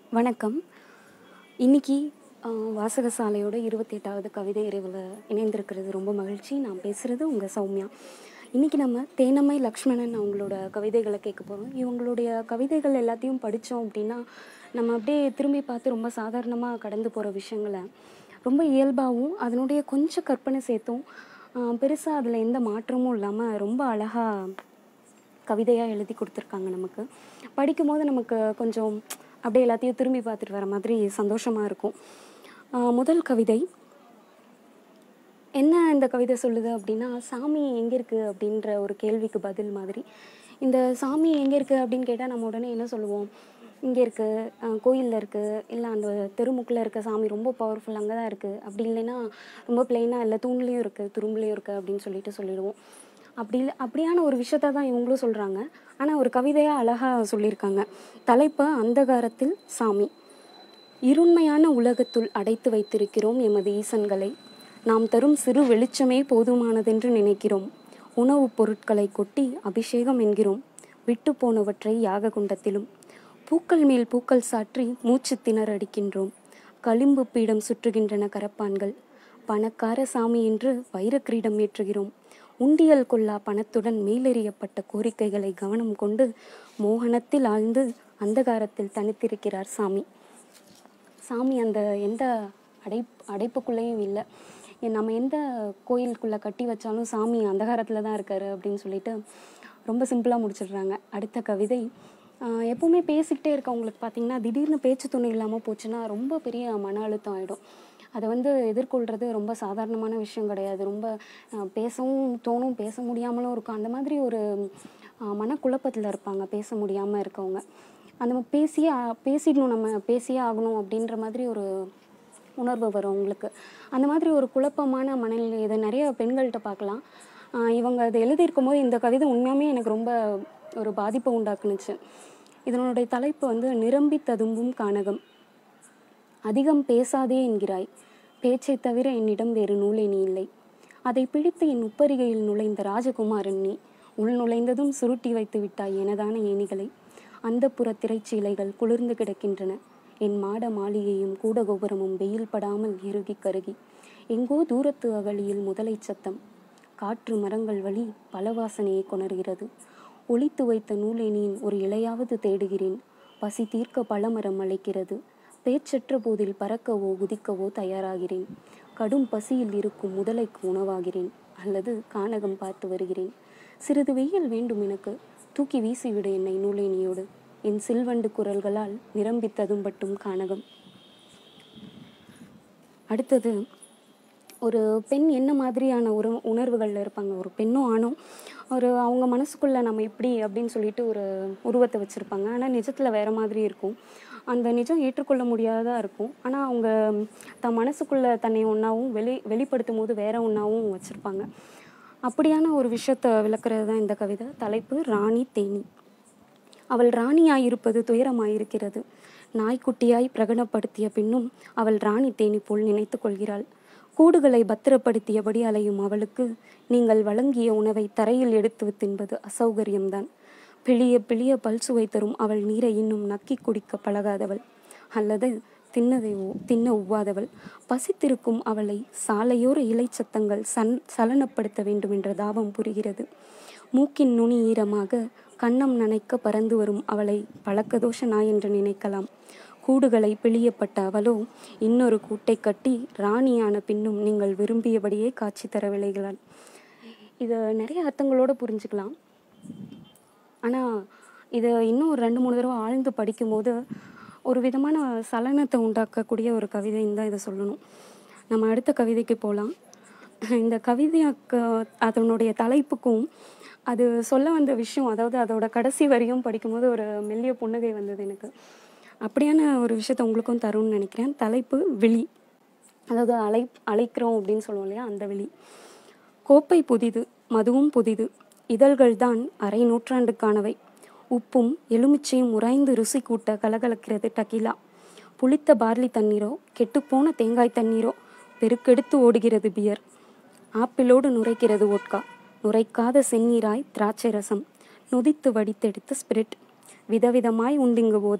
வணக்கம் இன்னைக்கு ஆஹ், வாசகசாலையோட இருபத்தெட்டாவது கவிதை இரவில் இணைந்திருக்கிறது ரொம்ப மகிழ்ச்சி நான் பேசுகிறது உங்கள் சௌமியா இன்னைக்கு நம்ம தேனம்மை லக்ஷ்மணன் அவங்களோட கவிதைகளை கேட்க போகிறோம் இவங்களுடைய கவிதைகள் எல்லாத்தையும் படித்தோம் அப்படின்னா நம்ம அப்படியே திரும்பி பார்த்து ரொம்ப சாதாரணமாக கடந்து போகிற விஷயங்களை ரொம்ப இயல்பாகவும் அதனுடைய கொஞ்சம் கற்பனை சேர்த்தும் பெருசாக அதில் எந்த மாற்றமும் இல்லாமல் ரொம்ப அழகாக கவிதையாக எழுதி கொடுத்துருக்காங்க நமக்கு படிக்கும்போது நமக்கு கொஞ்சம் அப்படியே எல்லாத்தையும் திரும்பி பார்த்துட்டு வர மாதிரி சந்தோஷமாக இருக்கும் ஆஹ் முதல் கவிதை என்ன இந்த கவிதை சொல்லுது அப்படின்னா சாமி எங்கே இருக்குது அப்படின்ற ஒரு கேள்விக்கு பதில் மாதிரி இந்த சாமி எங்கே இருக்குது அப்படின்னு கேட்டால் நம்ம உடனே என்ன சொல்லுவோம் இங்கே இருக்குது கோயிலில் இருக்குது இல்லை அந்த தெருமுக்கில் இருக்க சாமி ரொம்ப பவர்ஃபுல் அங்கே தான் இருக்குது அப்படி இல்லைன்னா ரொம்ப பிளெயினாக இல்லை தூண்லேயும் இருக்குது துரும்புலேயும் இருக்குது அப்படின்னு சொல்லிட்டு சொல்லிடுவோம் அப்படி இல்லை அப்படியான ஒரு விஷயத்த தான் இவங்களும் சொல்கிறாங்க ஆனால் ஒரு கவிதையாக அழகாக சொல்லியிருக்காங்க தலைப்பு அந்தகாரத்தில் சாமி இருண்மையான உலகத்துள் அடைத்து வைத்திருக்கிறோம் எமது ஈசன்களை நாம் தரும் சிறு வெளிச்சமே போதுமானதென்று நினைக்கிறோம் உணவுப் பொருட்களை கொட்டி அபிஷேகம் என்கிறோம் விட்டு போனவற்றை யாக குண்டத்திலும் பூக்கள் மேல் பூக்கள் சாற்றி மூச்சு திணற அடிக்கின்றோம் களிம்பு பீடம் சுற்றுகின்றன கரப்பான்கள் பணக்கார சாமி என்று வைரக் கிரீடம் ஏற்றுகிறோம் உண்டியல் கொள்ளா பணத்துடன் மேலெறியப்பட்ட கோரிக்கைகளை கவனம் கொண்டு மோகனத்தில் ஆழ்ந்து அந்தகாரத்தில் தனித்திருக்கிறார் சாமி சாமி அந்த எந்த அடைப் அடைப்புக்குள்ளேயும் இல்லை எ- நம்ம எந்த கோயிலுக்குள்ளே கட்டி வச்சாலும் சாமி அந்தகாரத்தில் தான் இருக்காரு அப்படின்னு சொல்லிட்டு ரொம்ப சிம்பிளாக முடிச்சிடுறாங்க அடுத்த கவிதை ஆஹ் எப்பவுமே பேசிக்கிட்டே இருக்கவங்களுக்கு பார்த்தீங்கன்னா திடீர்னு பேச்சு துணை இல்லாமல் போச்சுன்னா ரொம்ப பெரிய மன அழுத்தம் ஆகிடும் அதை வந்து எதிர்கொள்கிறது ரொம்ப சாதாரணமான விஷயம் கிடையாது ரொம்ப ஆஹ் பேசவும் தோணும் பேச முடியாமலும் இருக்கும் அந்த மாதிரி ஒரு ஆஹ் மனக்குழப்பத்தில் இருப்பாங்க பேச முடியாமல் இருக்கவங்க அந்த மாதிரி பேசியே ஆ- பேசிடணும் நம்ம பேசியே ஆகணும் அப்படின்ற மாதிரி ஒரு உணர்வு வரும் உங்களுக்கு அந்த மாதிரி ஒரு குழப்பமான மனநிலை இதை நிறைய பெண்கள்கிட்ட பார்க்கலாம் ஆஹ் இவங்க அதை எழுதியிருக்கும் போது இந்த கவிதை உண்மையாமே எனக்கு ரொம்ப ஒரு பாதிப்பை உண்டாக்குனுச்சு இதனுடைய தலைப்பு வந்து நிரம்பி ததும்பும் கானகம் அதிகம் பேசாதே என்கிறாய் பேச்சைத் தவிர என்னிடம் வேறு நூலே நீ இல்லை அதை பிடித்து என் உப்பரிகையில் நுழைந்த ராஜகுமாரன் நீ உள் நுழைந்ததும் சுருட்டி வைத்து விட்டாய் எனதான ஏணிகளை அந்த புற திரைச்சீலைகள் குளிர்ந்து கிடக்கின்றன என் மாட மாளிகையும் கூட கோபுரமும் வெயில் படாமல் இறுகி கருகி எங்கோ தூரத்து அகழியில் முதலை சத்தம் காற்று மரங்கள் வழி பல வாசனையை கொணர்கிறது ஒளித்து வைத்த நூலேனியின் ஒரு இலையாவது தேடுகிறேன் பசி தீர்க்க பழமரம் அழைக்கிறது பேச்சற்ற போதில் பறக்கவோ குதிக்கவோ தயாராகிறேன் கடும் பசியில் இருக்கும் முதலைக்கு உணவாகிறேன் அல்லது கானகம் பார்த்து வருகிறேன் சிறிது வெயில் வேண்டும் எனக்கு தூக்கி வீசிவிடு என்னை நூலேனியோடு என் சில்வண்டு குரல்களால் நிரம்பி ததும்பட்டும் கானகம் அடுத்தது ஒரு பெண் என்ன மாதிரியான ஒரு உணர்வுகளில் இருப்பாங்க ஒரு பெண்ணும் ஆணும் ஒரு அவங்க மனசுக்குள்ளே நம்ம இப்படி அப்படின்னு சொல்லிட்டு ஒரு உருவத்தை வச்சுருப்பாங்க ஆனால் நிஜத்தில் வேறு மாதிரி இருக்கும் அந்த நிஜம் ஏற்றுக்கொள்ள முடியாததா இருக்கும் ஆனால் அவங்க தன் மனசுக்குள்ளே தன்னை ஒன்றாவும் வெளி வெளிப்படுத்தும் போது வேற ஒன்றாவும் வச்சுருப்பாங்க அப்படியான ஒரு விஷயத்தை விளக்குறது தான் இந்த கவிதை தலைப்பு ராணி தேனி அவள் ராணியாயிருப்பது துயரமாயிருக்கிறது நாய்க்குட்டியாய் பிரகடனப்படுத்திய பின்னும் அவள் ராணி தேனி போல் நினைத்து கொள்கிறாள் கூடுகளை பத்திரப்படுத்தியபடி அலையும் அவளுக்கு நீங்கள் வழங்கிய உணவை தரையில் எடுத்து தின்பது அசௌகரியம்தான் பிழிய பிழிய பல்சுவை தரும் அவள் நீரை இன்னும் நக்கி குடிக்க பழகாதவள் அல்லது தின்னதை ஒ- தின்ன ஒவ்வாதவள் பசித்திருக்கும் அவளை சாலையோர இலைச்சத்தங்கள் சன் சலனப்படுத்த வேண்டும் என்ற தாபம் புரிகிறது மூக்கின் நுனி ஈரமாக கன்னம் நனைக்க பறந்து வரும் அவளை பழக்கதோஷ நாய் என்று நினைக்கலாம் கூடுகளை பிழியப்பட்ட அவளோ இன்னொரு கூட்டை கட்டி ராணியான பின்னும் நீங்கள் விரும்பியபடியே காட்சி தர விளைகிறாள் இதை நிறைய அர்த்தங்களோட புரிஞ்சுக்கலாம் ஆனால் இதை இன்னும் ஒரு ரெண்டு மூணு தடவை ஆழ்ந்து படிக்கும்போது ஒரு விதமான சலனத்தை உண்டாக்கக்கூடிய ஒரு கவிதைன்னு தான் இதை சொல்லணும் நம்ம அடுத்த கவிதைக்கு போகலாம் இந்த கவிதைக்கு அதனுடைய தலைப்புக்கும் அது சொல்ல வந்த விஷயம் அதாவது அதோட கடைசி வரியும் படிக்கும்போது ஒரு மெல்லிய புன்னகை வந்தது எனக்கு அப்படியான ஒரு விஷயத்தை உங்களுக்கும் தரும்னு நினைக்கிறேன் தலைப்பு விழி அதாவது அழை அழைக்கிறோம் அப்படின்னு சொல்லுவோம் இல்லையா அந்த விழி கோப்பை புதிது மதுவும் புதிது இதழ்கள்தான் அரை நூற்றாண்டுக்கானவை உப்பும் எலுமிச்சையும் உராய்ந்து ருசி கூட்ட கலகலக்கிறது டகிலா புளித்த பார்லி தண்ணீரோ கெட்டுப்போன தேங்காய் தண்ணீரோ பெருக்கெடுத்து ஓடுகிறது பியர் ஆப்பிளோடு நுரைக்கிறது ஓட்கா நுரைக்காத செந்நீராய் திராட்சை ரசம் நொதித்து வடித்தெடுத்த ஸ்பிரிட் விதவிதமாய் உண்டிங்கு போதை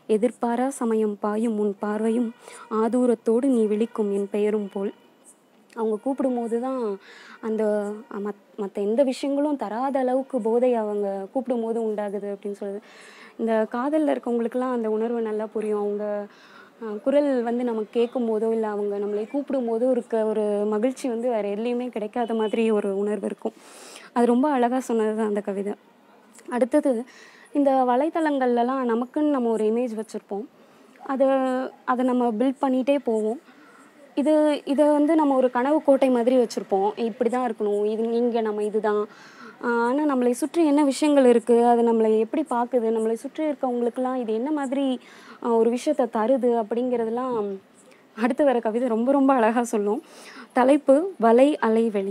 எதிர்பாரா சமயம் பாயும் உன் பார்வையும் ஆதூரத்தோடு நீ விழிக்கும் என் பெயரும் போல் அவங்க கூப்பிடும்போது தான் அந்த மத் மற்ற எந்த விஷயங்களும் தராத அளவுக்கு போதை அவங்க கூப்பிடும்போது உண்டாகுது அப்படின்னு சொல்லுது இந்த காதலில் இருக்கவங்களுக்குலாம் அந்த உணர்வு நல்லா புரியும் அவங்க அஹ், குரல் வந்து நமக்கு கேட்கும் போதோ இல்லை அவங்க நம்மளை கூப்பிடும் போதோ இருக்க ஒரு மகிழ்ச்சி வந்து வேறு எதுலேயுமே கிடைக்காத மாதிரி ஒரு உணர்வு இருக்கும் அது ரொம்ப அழகாக சொன்னது தான் அந்த கவிதை அடுத்தது இந்த வலைத்தளங்கள்லலாம் நமக்குன்னு நம்ம ஒரு இமேஜ் வச்சுருப்போம் அதை அதை நம்ம பில்ட் பண்ணிகிட்டே போவோம் இது இதை வந்து நம்ம ஒரு கனவு கோட்டை மாதிரி வச்சுருப்போம் இப்படி தான் இருக்கணும் இது இங்கே நம்ம இதுதான் ஆனால் நம்மளை சுற்றி என்ன விஷயங்கள் இருக்குது அது நம்மளை எப்படி பார்க்குது நம்மளை சுற்றி இருக்கவங்களுக்கெல்லாம் இது என்ன மாதிரி ஆஹ், ஒரு விஷயத்தை தருது அப்படிங்கிறதெல்லாம் அடுத்து வர கவிதை ரொம்ப ரொம்ப அழகாக சொல்லும் தலைப்பு வலை அலைவெளி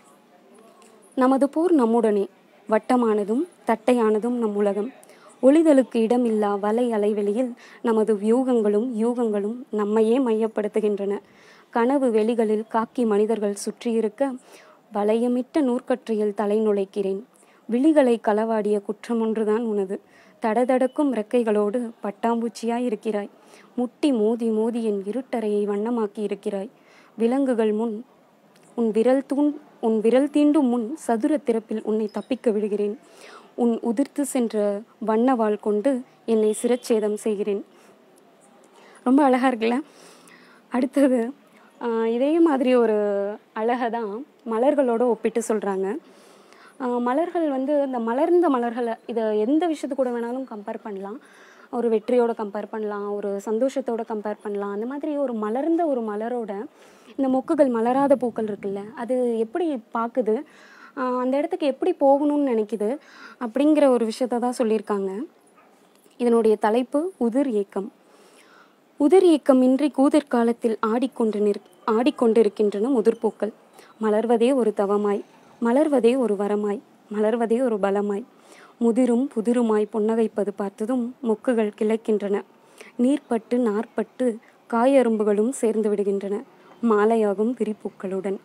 நமது போர் நம்முடனே வட்டமானதும் தட்டையானதும் நம் உலகம் ஒளிதலுக்கு இடமில்லா வலை அலைவெளியில் நமது வியூகங்களும் யூகங்களும் நம்மையே மையப்படுத்துகின்றன கனவு வெளிகளில் காக்கி மனிதர்கள் சுற்றியிருக்க வளையமிட்ட நூற்கற்றியில் தலை நுழைக்கிறேன் விழிகளை களவாடிய குற்றம் ஒன்றுதான் உனது தடதடக்கும் ரெக்கைகளோடு பட்டாம்பூச்சியாய் இருக்கிறாய் முட்டி மோதி மோதி என் இருட்டறையை வண்ணமாக்கி இருக்கிறாய் விலங்குகள் முன் உன் விரல் தூண் உன் விரல் தீண்டும் முன் சதுர திறப்பில் உன்னை தப்பிக்க விடுகிறேன் உன் உதிர்த்து சென்ற வண்ணவாள் கொண்டு என்னை சிரச்சேதம் செய்கிறேன் ரொம்ப அழகாக இருக்குல்ல அடுத்தது ஆஹ் இதே மாதிரி ஒரு அழகை தான் மலர்களோட ஒப்பிட்டு சொல்கிறாங்க மலர்கள் வந்து இந்த மலர்ந்த மலர்களை இதை எந்த விஷயத்து கூட வேணாலும் கம்பேர் பண்ணலாம் ஒரு வெற்றியோட கம்பேர் பண்ணலாம் ஒரு சந்தோஷத்தோட கம்பேர் பண்ணலாம் அந்த மாதிரி ஒரு மலர்ந்த ஒரு மலரோட இந்த மொக்குகள் மலராத பூக்கள் இருக்குல்ல அது எப்படி பார்க்குது ஆஹ் அந்த இடத்துக்கு எப்படி போகணும்னு நினைக்குது அப்படிங்கிற ஒரு விஷயத்த தான் சொல்லியிருக்காங்க இதனுடைய தலைப்பு உதிர் ஏக்கம் உதிர் இயக்கமின்றி கூதிர் காலத்தில் ஆடிக்கொண்டு நிற் ஆடிக்கொண்டிருக்கின்றன முதிர்பூக்கள் மலர்வதே ஒரு தவமாய் மலர்வதே ஒரு வரமாய் மலர்வதே ஒரு பலமாய் முதிரும் புதிருமாய் புன்னகைப்பது பார்த்ததும் மொக்குகள் கிளைக்கின்றன நீர்ப்பட்டு நார்ப்பட்டு காயரும்புகளும் சேர்ந்து விடுகின்றன மாலையாகும் விரிப்பூக்களுடன்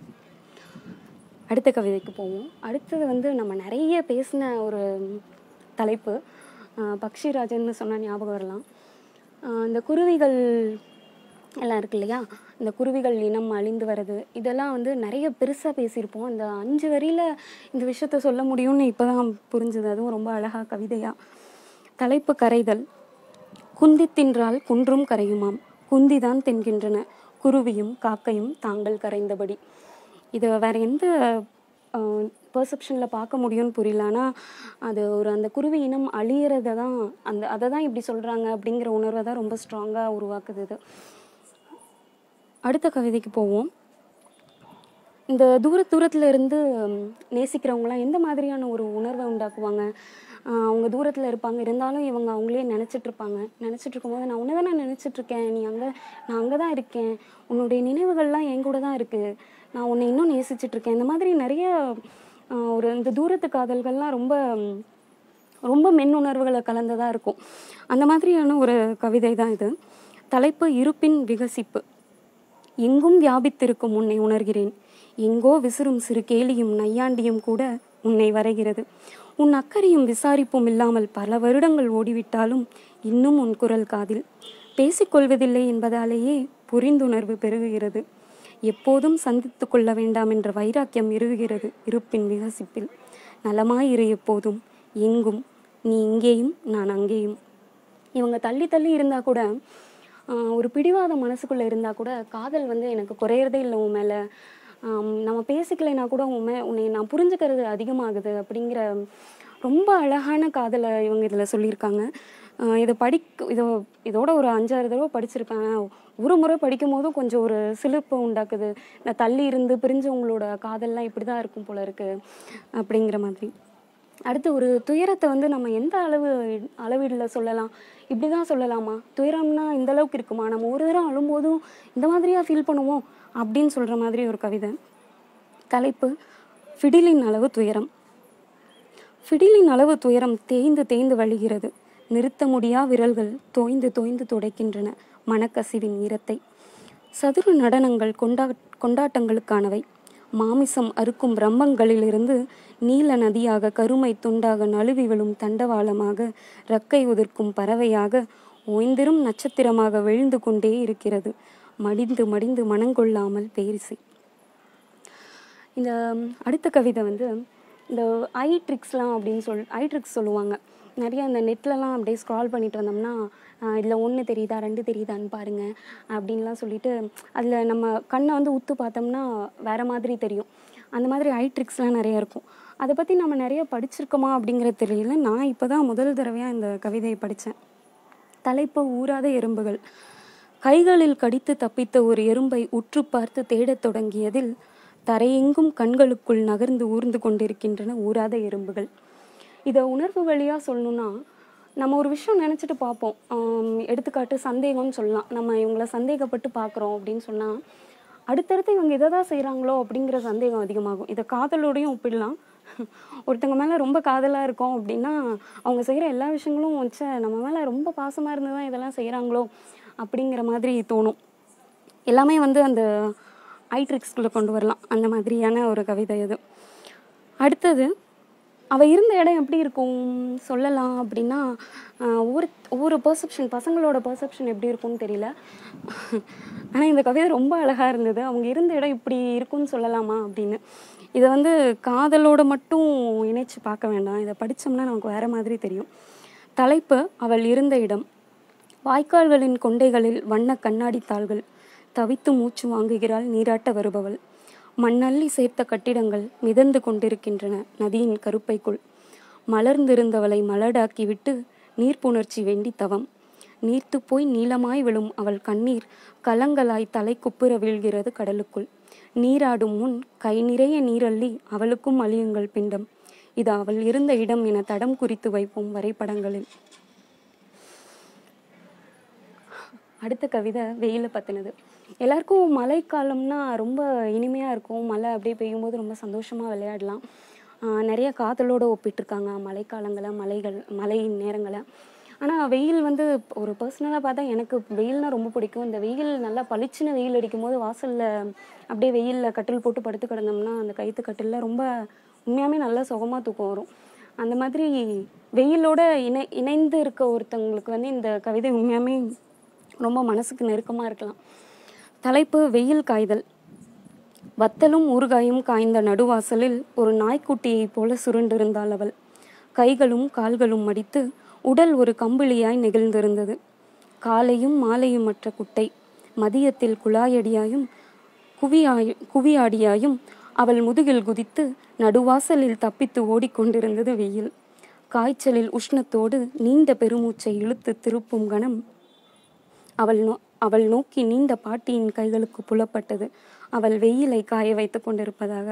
அடுத்த கவிதைக்கு போவோம் அடுத்தது வந்து நம்ம நிறைய பேசின ஒரு தலைப்பு ஆஹ் பக்ஷிராஜன்னு சொன்னால் ஞாபகம் வரலாம் ஆஹ் இந்த குருவிகள் எல்லாம் இருக்கு இல்லையா இந்த குருவிகள் இனம் அழிந்து வர்றது இதெல்லாம் வந்து நிறைய பெருசாக பேசியிருப்போம் இந்த அஞ்சு வரியில் இந்த விஷயத்த சொல்ல முடியும்னு இப்போ தான் புரிஞ்சுது அதுவும் ரொம்ப அழகாக கவிதையாக தலைப்பு கரைதல் குந்தி தின்றால் குன்றும் கரையுமாம் குந்திதான் தின்கின்றன குருவியும் காக்கையும் தாங்கள் கரைந்தபடி இதை வேற எந்த பர்செப்ஷனில் பார்க்க முடியும்னு புரியல ஆனால் அது ஒரு அந்த குருவி இனம் அழியிறத தான் அந்த அதை தான் இப்படி சொல்கிறாங்க அப்படிங்கிற உணர்வை தான் ரொம்ப ஸ்ட்ராங்காக உருவாக்குது இது அடுத்த கவிதைக்கு போவோம் இந்த தூர தூரத்தில் இருந்து ம், நேசிக்கிறவங்களாம் எந்த மாதிரியான ஒரு உணர்வை உண்டாக்குவாங்க ஆஹ் அவங்க தூரத்தில் இருப்பாங்க இருந்தாலும் இவங்க அவங்களே நினச்சிட்டு இருப்பாங்க நினச்சிட்டு இருக்கும்போது நான் உன்னை தான் நான் நினச்சிட்டு இருக்கேன் நீ அங்கே நான் அங்கே தான் இருக்கேன் உன்னுடைய நினைவுகள்லாம் என் கூட தான் இருக்குது நான் உன்னை இன்னும் நேசிச்சிட்டு இருக்கேன் இந்த மாதிரி நிறைய ஆஹ் ஒரு இந்த தூரத்து காதல்கள்லாம் ரொம்ப ம், ரொம்ப மென்னுணர்வுகளை கலந்ததாக இருக்கும் அந்த மாதிரியான ஒரு கவிதை தான் இது தலைப்பு இருப்பின் விகசிப்பு எங்கும் வியாபித்திருக்கும் உன்னை உணர்கிறேன் எங்கோ விசிறும் சிறு கேலியும் நையாண்டியும் கூட உன்னை வரைகிறது உன் அக்கறையும் விசாரிப்பும் இல்லாமல் பல வருடங்கள் ஓடிவிட்டாலும் இன்னும் உன் குரல் காதில் பேசிக்கொள்வதில்லை என்பதாலேயே புரிந்துணர்வு பெருகுகிறது எப்போதும் சந்தித்து கொள்ள வேண்டாம் என்ற வைராக்கியம் இறுகுகிறது இருப்பின் விகசிப்பில் நலமாயிரு எப்போதும் எங்கும் நீ இங்கேயும் நான் அங்கேயும் இவங்க தள்ளி தள்ளி இருந்தால் கூட ஆஹ், ஒரு பிடிவாத மனசுக்குள்ளே இருந்தால் கூட காதல் வந்து எனக்கு குறையிறதே இல்லை உன் மேலே நம்ம பேசிக்கலைனா கூட உன் மே உன்னை நான் புரிஞ்சுக்கிறது அதிகமாகுது அப்படிங்கிற ரொம்ப அழகான காதலை இவங்க இதில் சொல்லியிருக்காங்க ஆஹ், இதை படிக்க இதோ இதோட ஒரு அஞ்சாறு தடவை படிச்சிருப்பேன் ஆனா, ஒரு முறை படிக்கும் போதும் கொஞ்சம் ஒரு சிலிர்ப்பை உண்டாக்குது நான் தள்ளி இருந்து பிரிஞ்சவங்களோட காதல்லாம் இப்படி தான் இருக்கும் போல இருக்கு அப்படிங்கிற மாதிரி அடுத்து ஒரு துயரத்தை வந்து நம்ம எந்த அளவு அளவீடில் சொல்லலாம் இப்படி தான் சொல்லலாமா துயரம்னா இந்த அளவுக்கு இருக்குமா நம்ம ஒரு தடவை அழும்போதும் இந்த மாதிரியா ஃபீல் பண்ணுவோம் அப்படின்னு சொல்கிற மாதிரி ஒரு கவிதை தலைப்பு ஃபிடிலின் அளவு துயரம் ஃபிடிலின் அளவு துயரம் தேய்ந்து தேய்ந்து வழிகிறது நிறுத்த முடியா விரல்கள் தோய்ந்து தோய்ந்து துடைக்கின்றன மனக்கசிவின் ஈரத்தை சதுர நடனங்கள் கொண்டா கொண்டாட்டங்களுக்கானவை மாமிசம் அறுக்கும் பிரம்மங்களிலிருந்து நீல நதியாக கருமை துண்டாக நழுவி விழும் தண்டவாளமாக ரக்கை உதிர்க்கும் பறவையாக ஓய்ந்திரும் நட்சத்திரமாக விழுந்து கொண்டே இருக்கிறது மடிந்து மடிந்து மனங்கொள்ளாமல் பேரிசை இந்த ம், அடுத்த கவிதை வந்து இந்த ஐ ட்ரிக்ஸ்லாம் அப்படின்னு சொல் ஐ ட்ரிக்ஸ் சொல்லுவாங்க நிறைய இந்த நெட்லலாம் அப்படியே ஸ்க்ரால் பண்ணிட்டு வந்தோம்னா இதில் ஒன்று தெரியுதா ரெண்டு தெரியுதான்னு பாருங்க அப்படின்லாம் சொல்லிட்டு அதில் நம்ம கண்ணை வந்து உத்து பார்த்தோம்னா வேற மாதிரி தெரியும் அந்த மாதிரி ஐ ட்ரிக்ஸ்லாம் நிறைய இருக்கும் அதை பற்றி நம்ம நிறைய படிச்சிருக்கோமா அப்படிங்கிறது தெரியல நான் இப்போ தான் முதல் தடவையாக இந்த கவிதையை படித்தேன் தலைப்பு ஊறாத எறும்புகள் கைகளில் கடித்து தப்பித்த ஒரு எறும்பை உற்று பார்த்து தேடத் தொடங்கியதில் தரையெங்கும் கண்களுக்குள் நகர்ந்து ஊர்ந்து கொண்டிருக்கின்றன ஊறாத எறும்புகள் இதை உணர்வு வழியாக சொல்லணும்னா நம்ம ஒரு விஷயம் நினச்சிட்டு பார்ப்போம் ஆம், எடுத்துக்காட்டு சந்தேகம்னு சொல்லலாம் நம்ம இவங்கள சந்தேகப்பட்டு பார்க்குறோம் அப்படின்னு சொன்னால் அடுத்தடுத்து இவங்க இதை தான் செய்கிறாங்களோ அப்படிங்கிற சந்தேகம் அதிகமாகும் இதை காதலோடையும் ஒப்பிடலாம் ஒருத்தங்க மேலே ரொம்ப காதலாக இருக்கோம் அப்படின்னா அவங்க செய்கிற எல்லா விஷயங்களும் வச்ச நம்ம மேலே ரொம்ப பாசமாக இருந்து தான் இதெல்லாம் செய்கிறாங்களோ அப்படிங்கிற மாதிரி தோணும் எல்லாமே வந்து அந்த ஐட்ரிக்ஸ்குள்ளே கொண்டு வரலாம் அந்த மாதிரியான ஒரு கவிதை இது அடுத்தது அவள் இருந்த இடம் எப்படி இருக்கும் சொல்லலாம் அப்படின்னா ஆஹ், ஒவ்வொரு ஒவ்வொரு பர்செப்ஷன் பசங்களோட பர்செப்ஷன் எப்படி இருக்கும்னு தெரியல ஆனால் இந்த கவிதை ரொம்ப அழகாக இருந்தது அவங்க இருந்த இடம் இப்படி இருக்கும்னு சொல்லலாமா அப்படின்னு இதை வந்து காதலோட மட்டும் இணைச்சு பார்க்க வேண்டாம் இதை படித்தோம்னா நமக்கு வேறு மாதிரி தெரியும் தலைப்பு அவள் இருந்த இடம் வாய்க்கால்களின் கொண்டைகளில் வண்ண கண்ணாடி தாள்கள் தவித்து மூச்சு வாங்குகிறாள் நீராட்ட வருபவள் மண்ணள்ளி சேர்த்த கட்டிடங்கள் மிதந்து கொண்டிருக்கின்றன நதியின் கருப்பைக்குள் மலர்ந்திருந்தவளை மலடாக்கிவிட்டு நீர்ப்புணர்ச்சி வேண்டி தவம் நீர்த்துப் போய் நீளமாய் விழும் அவள் கண்ணீர் கலங்களாய் தலை குப்புற வீழ்கிறது கடலுக்குள் நீராடும் முன் கை நிறைய நீரள்ளி அவளுக்கும் அழியுங்கள் பிண்டம் இது அவள் இருந்த இடம் என தடம் குறித்து வைப்போம் வரைபடங்களில் அடுத்த கவிதை வெயிலை பற்றினது எல்லாருக்கும் மழைக்காலம்னா ரொம்ப இனிமையாக இருக்கும் மழை அப்படியே பெய்யும்போது ரொம்ப சந்தோஷமாக விளையாடலாம் ஆஹ் நிறைய காதலோட ஒப்பிட்டிருக்காங்க மழைக்காலங்களை மலைகள் மழை நேரங்களை ஆனால் வெயில் வந்து ஒரு பர்சனலாக பார்த்தா எனக்கு வெயில்னா ரொம்ப பிடிக்கும் இந்த வெயில் நல்லா பளிச்சுன்னு வெயில் அடிக்கும் போது வாசலில் அப்படியே வெயிலில் கட்டில் போட்டு படுத்து கிடந்தோம்னா அந்த கயிற்று கட்டிலில் ரொம்ப உண்மையாகவே நல்லா சுகமாக தூக்கம் வரும் அந்த மாதிரி வெயிலோட இணை இணைந்து இருக்க ஒருத்தவங்களுக்கு வந்து இந்த கவிதை உண்மையாகவே ரொம்ப மனசுக்கு நெருக்கமாக இருக்கலாம் தலைப்பு வெயில் காய்தல் வத்தலும் ஊறுகாயும் காய்ந்த நடுவாசலில் ஒரு நாய்க்குட்டியைப் போல சுருண்டிருந்தாள் அவள் கைகளும் கால்களும் மடித்து உடல் ஒரு கம்பிளியாய் நெகிழ்ந்திருந்தது காலையும் மாலையும் மற்ற குட்டை மதியத்தில் குழாயடியாயும் குவியாய் குவியாடியாயும் அவள் முதுகில் குதித்து நடுவாசலில் தப்பித்து ஓடிக்கொண்டிருந்தது வெயில் காய்ச்சலில் உஷ்ணத்தோடு நீண்ட பெருமூச்சை இழுத்து திருப்பும் கணம் அவள் நோ அவள் நோக்கி நீண்ட பாட்டியின் கைகளுக்கு புலப்பட்டது அவள் வெயிலை காய வைத்து கொண்டிருப்பதாக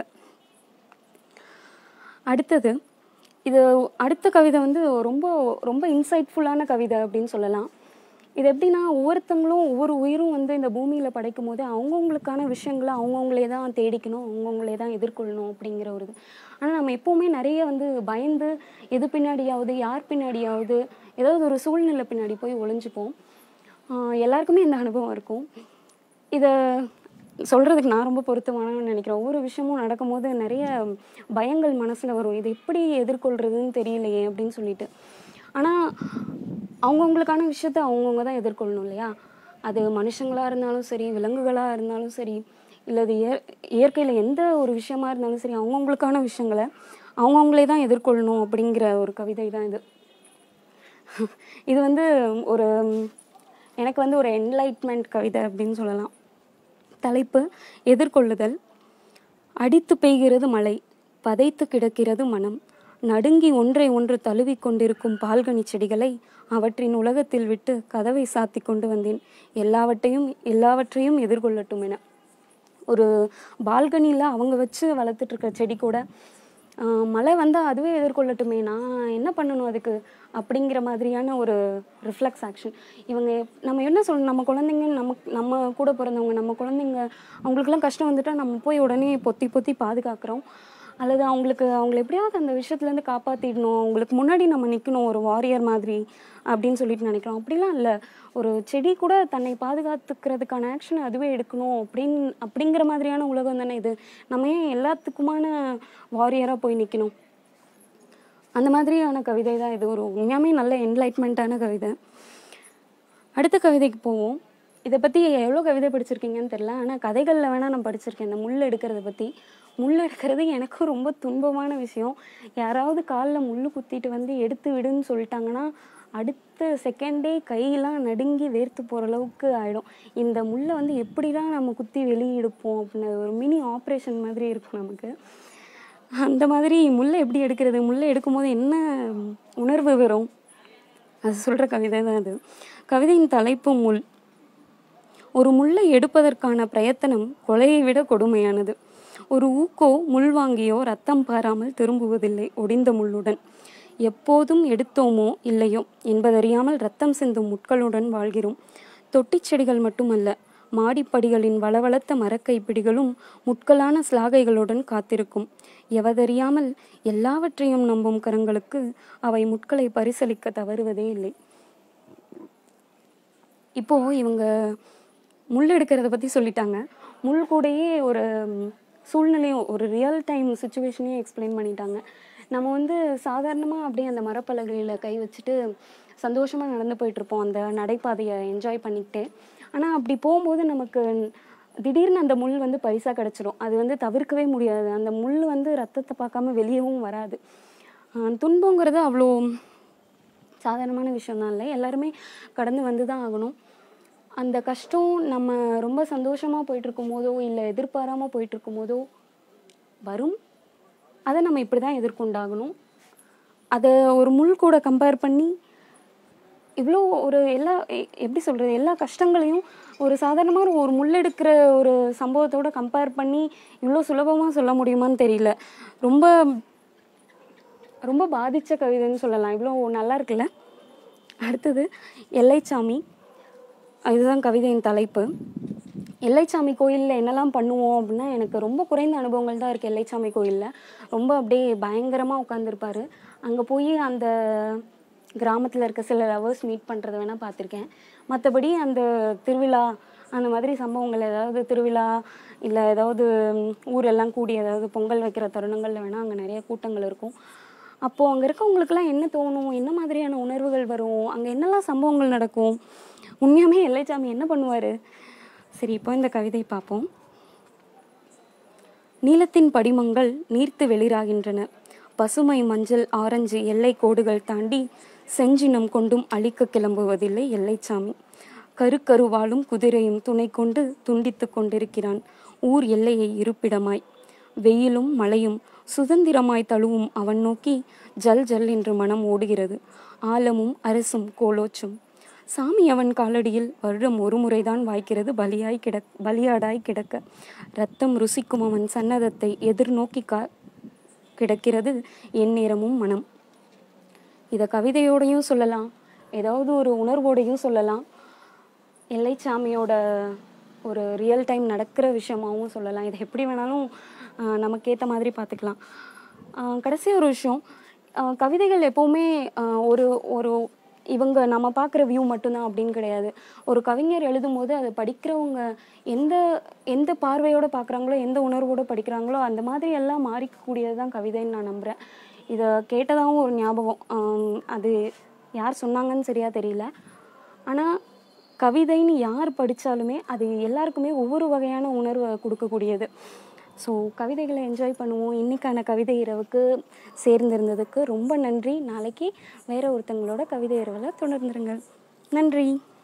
அடுத்தது இது அடுத்த கவிதை வந்து ரொம்ப ரொம்ப இன்சைட்ஃபுல்லான கவிதை அப்படின்னு சொல்லலாம் இது எப்படின்னா ஒவ்வொருத்தங்களும் ஒவ்வொரு உயிரும் வந்து இந்த பூமியில் படைக்கும் போது அவங்கவுங்களுக்கான விஷயங்களை அவங்கவுங்களே தான் தேடிக்கணும் அவங்கவுங்களே தான் எதிர்கொள்ளணும் அப்படிங்கிற ஒரு இது ஆனால் நம்ம எப்போவுமே நிறைய வந்து பயந்து எது பின்னாடியாவது யார் பின்னாடியாவது ஏதாவது ஒரு சூழ்நிலை பின்னாடி போய் ஒளிஞ்சுப்போம் ஆஹ் எல்லாருக்குமே இந்த அனுபவம் இருக்கும் இதை சொல்கிறதுக்கு நான் ரொம்ப பொருத்தமானவன்னு நினைக்கிறேன் ஒவ்வொரு விஷயமும் நடக்கும்போது நிறைய பயங்கள் மனசில் வரும் இது எப்படி எதிர்கொள்கிறதுன்னு தெரியலையே அப்படின்னு சொல்லிட்டு ஆனால் அவங்கவுங்களுக்கான விஷயத்த அவங்கவுங்க தான் எதிர்கொள்ளணும் இல்லையா அது மனுஷங்களாக இருந்தாலும் சரி விலங்குகளாக இருந்தாலும் சரி இல்லை அது இயற் இயற்கையில் எந்த ஒரு விஷயமா இருந்தாலும் சரி அவங்கவுங்களுக்கான விஷயங்களை அவங்கவுங்களே தான் எதிர்கொள்ளணும் அப்படிங்கிற ஒரு கவிதை தான் இது இது வந்து ஒரு எனக்கு வந்து ஒரு என்லைட்மெண்ட் கவிதை அப்படின்னு சொல்லலாம் தலைப்பு எதிர்கொள்ளுதல் அடித்து பெய்கிறது மழை பதைத்து கிடக்கிறது மனம் நடுங்கி ஒன்றை ஒன்று தழுவிக் கொண்டிருக்கும் பால்கனி செடிகளை அவற்றின் உலகத்தில் விட்டு கதவை சாத்தி கொண்டு வந்தேன் எல்லாவற்றையும் எல்லாவற்றையும் எதிர்கொள்ளட்டும் என ஒரு பால்கனியில் அவங்க வச்சு வளர்த்துட்டு இருக்க செடி கூட ஆஹ் மழை வந்தால் அதுவே எதிர்கொள்ளட்டுமே நான் என்ன பண்ணணும் அதுக்கு அப்படிங்கிற மாதிரியான ஒரு ரிஃப்ளெக்ஸ் ஆக்ஷன் இவங்க நம்ம என்ன சொல்லணும் நம்ம குழந்தைங்க நம்ம நம்ம கூட பிறந்தவங்க நம்ம குழந்தைங்க அவங்களுக்குலாம் கஷ்டம் வந்துட்டா நம்ம போய் உடனே பொத்தி பொத்தி பாதுகாக்கிறோம் அல்லது அவங்களுக்கு அவங்கள எப்படியாவது அந்த விஷயத்துலேருந்து காப்பாற்றிடணும் அவங்களுக்கு முன்னாடி நம்ம நிற்கணும் ஒரு வாரியர் மாதிரி அப்படின்னு சொல்லிட்டு நினைக்கிறோம் அப்படிலாம் இல்லை ஒரு செடி கூட தன்னை பாதுகாத்துக்கிறதுக்கான ஆக்ஷன் அதுவே எடுக்கணும் அப்படின்னு அப்படிங்கிற மாதிரியான உலகம் தானே இது நம்ம ஏன் எல்லாத்துக்குமான வாரியராக போய் நிற்கணும் அந்த மாதிரியான கவிதை தான் இது ஒரு உண்மையாமே நல்ல என்லைட்மெண்ட்டான கவிதை அடுத்த கவிதைக்கு போவோம் இதை பற்றி எவ்வளோ கவிதை படிச்சிருக்கீங்கன்னு தெரில ஆனால் கதைகளில் வேணால் நான் படிச்சிருக்கேன் இந்த முள் எடுக்கிறத பற்றி முள் எடுக்கிறது எனக்கும் ரொம்ப துன்பமான விஷயம் யாராவது காலில் முள் குத்திட்டு வந்து எடுத்து விடுன்னு சொல்லிட்டாங்கன்னா அடுத்த செகண்டே கையெல்லாம் நடுங்கி வேர்த்து போகிற அளவுக்கு ஆகிடும் இந்த முள்ளை வந்து எப்படிலாம் நம்ம குத்தி வெளியே எடுப்போம் அப்படின்னு ஒரு மினி ஆப்ரேஷன் மாதிரி இருக்கும் நமக்கு அந்த மாதிரி முல்லை எப்படி எடுக்கிறது முல்லை எடுக்கும்போது என்ன உணர்வு வரும் அது சொல்கிற கவிதை தான் அது கவிதையின் தலைப்பு முள் ஒரு முள்ளை எடுப்பதற்கான பிரயத்தனம் கொலையை விட கொடுமையானது ஒரு ஊக்கோ முள் வாங்கியோ ரத்தம் பாராமல் திரும்புவதில்லை ஒடிந்த முள்ளுடன் எப்போதும் எடுத்தோமோ இல்லையோ என்பதறியாமல் ரத்தம் சிந்தும் முட்களுடன் வாழ்கிறோம் தொட்டிச் செடிகள் மட்டுமல்ல மாடிப்படிகளின் வளவளத்த மரக்கைப்பிடிகளும் முட்களான ஸ்லாகைகளுடன் காத்திருக்கும் எவதறியாமல் எல்லாவற்றையும் நம்பும் கரங்களுக்கு அவை முட்களை பரிசளிக்க தவறுவதே இல்லை இப்போ இவங்க முள் எடுக்கிறத பற்றி சொல்லிட்டாங்க முள் கூடயே ஒரு ம், சூழ்நிலையும் ஒரு ரியல் டைம் சுச்சுவேஷனையும் எக்ஸ்பிளைன் பண்ணிட்டாங்க நம்ம வந்து சாதாரணமாக அப்படியே அந்த மரப்பலகையில் கை வச்சுட்டு சந்தோஷமாக நடந்து போயிட்டுருப்போம் அந்த நடைபாதையை என்ஜாய் பண்ணிக்கிட்டே ஆனால் அப்படி போகும்போது நமக்கு திடீர்னு அந்த முள் வந்து பரிசாக கிடச்சிரும் அது வந்து தவிர்க்கவே முடியாது அந்த முள் வந்து ரத்தத்தை பார்க்காம வெளியவும் வராது ஆஹ் துன்பங்கிறது அவ்வளோ சாதாரணமான விஷயம்தான் இல்லை எல்லாருமே கடந்து வந்து தான் ஆகணும் அந்த கஷ்டம் நம்ம ரொம்ப சந்தோஷமாக போயிட்டு இருக்கும் போதோ இல்லை எதிர்பாராமல் போயிட்டு இருக்கும் போதோ வரும் அதை நம்ம இப்படி தான் எதிர்கொண்டாகணும் அதை ஒரு முள் கூட கம்பேர் பண்ணி இவ்வளோ ஒரு எல்லா எ- எப்படி சொல்கிறது எல்லா கஷ்டங்களையும் ஒரு சாதாரணமாக ஒரு முள்ளெடுக்கிற ஒரு சம்பவத்தோட கம்பேர் பண்ணி இவ்வளோ சுலபமாக சொல்ல முடியுமான்னு தெரியல ரொம்ப ரொம்ப பாதித்த கவிதைன்னு சொல்லலாம் இவ்வளோ நல்லா இருக்குல்ல அடுத்தது எல்லைச்சாமி இதுதான் கவிதையின் தலைப்பு எல்லைச்சாமி கோயிலில் என்னெல்லாம் பண்ணுவோம் அப்படின்னா எனக்கு ரொம்ப குறைந்த அனுபவங்கள் தான் இருக்குது எல்லைச்சாமி கோயிலில் ரொம்ப அப்படியே பயங்கரமாக உட்காந்துருப்பாரு அங்கே போய் அந்த கிராமத்தில் இருக்க சில லவர்ஸ் மீட் பண்ணுறத வேணால் பார்த்துருக்கேன் மற்றபடி அந்த திருவிழா அந்த மாதிரி சம்பவங்கள் ஏதாவது திருவிழா இல்லை ஏதாவது ம், ஊரெல்லாம் கூடி ஏதாவது பொங்கல் வைக்கிற தருணங்களில் வேணால் அங்கே நிறைய கூட்டங்கள் இருக்கும் அப்போது அங்கே இருக்கவங்களுக்குலாம் என்ன தோணும் என்ன மாதிரியான உணர்வுகள் வரும் அங்கே என்னெல்லாம் சம்பவங்கள் நடக்கும் உண்மையாமே எல்லைச்சாமி என்ன பண்ணுவார் சரி இப்போ இந்த கவிதை பார்ப்போம் நீலத்தின் படிமங்கள் நீர்த்து வெளிராகின்றன பசுமை மஞ்சள் ஆரஞ்சு எல்லை கோடுகள் தாண்டி செஞ்சினம் கொண்டும் அழிக்க கிளம்புவதில்லை எல்லைச்சாமி கருக்கருவாலும் குதிரையும் துணை கொண்டு துண்டித்து கொண்டிருக்கிறான் ஊர் எல்லையை இருப்பிடமாய் வெயிலும் மழையும் சுதந்திரமாய் தழுவும் அவன் நோக்கி ஜல் ஜல் என்று மனம் ஓடுகிறது ஆலமும் அரசும் கோலோச்சும் சாமி அவன் காலடியில் வருடம் ஒரு முறைதான் வாய்க்கிறது பலியாய் கிடக் பலியாடாய் கிடக்க ரத்தம் ருசிக்கும் அவன் சன்னதத்தை எதிர்நோக்கி கா கிடக்கிறது எந்நேரமும் மனம் இதை கவிதையோடையும் சொல்லலாம் ஏதாவது ஒரு உணர்வோடையும் சொல்லலாம் எல்லைச்சாமியோட ஒரு ரியல் டைம் நடக்கிற விஷயமாவும் சொல்லலாம் இதை எப்படி வேணாலும் ஆஹ், நமக்கு ஏற்ற மாதிரி பார்த்துக்கலாம் ஆஹ், கடைசி ஒரு விஷயம் ஆஹ், கவிதைகள் எப்போவுமே ஆஹ், ஒரு ஒரு இவங்க நம்ம பார்க்குற வியூ மட்டும்தான் அப்படின்னு கிடையாது ஒரு கவிஞர் எழுதும்போது அதை படிக்கிறவங்க எந்த எந்த பார்வையோடு பார்க்குறாங்களோ எந்த உணர்வோடு படிக்கிறாங்களோ அந்த மாதிரி எல்லாம் மாறிக்கக்கூடியது தான் கவிதைன்னு நான் நம்புகிறேன் இதை கேட்டதாகவும் ஒரு ஞாபகம் ஆம், அது யார் சொன்னாங்கன்னு சரியா தெரியல ஆனால் கவிதைன்னு யார் படித்தாலுமே அது எல்லாருக்குமே ஒவ்வொரு வகையான உணர்வை கொடுக்கக்கூடியது ஸோ கவிதைகளை என்ஜாய் பண்ணுவோம் இன்னைக்கான கவிதை இரவுக்கு சேர்ந்திருந்ததுக்கு ரொம்ப நன்றி நாளைக்கு வேற ஒருத்தங்களோட கவிதை இரவில் தொடர்ந்துருங்கள் நன்றி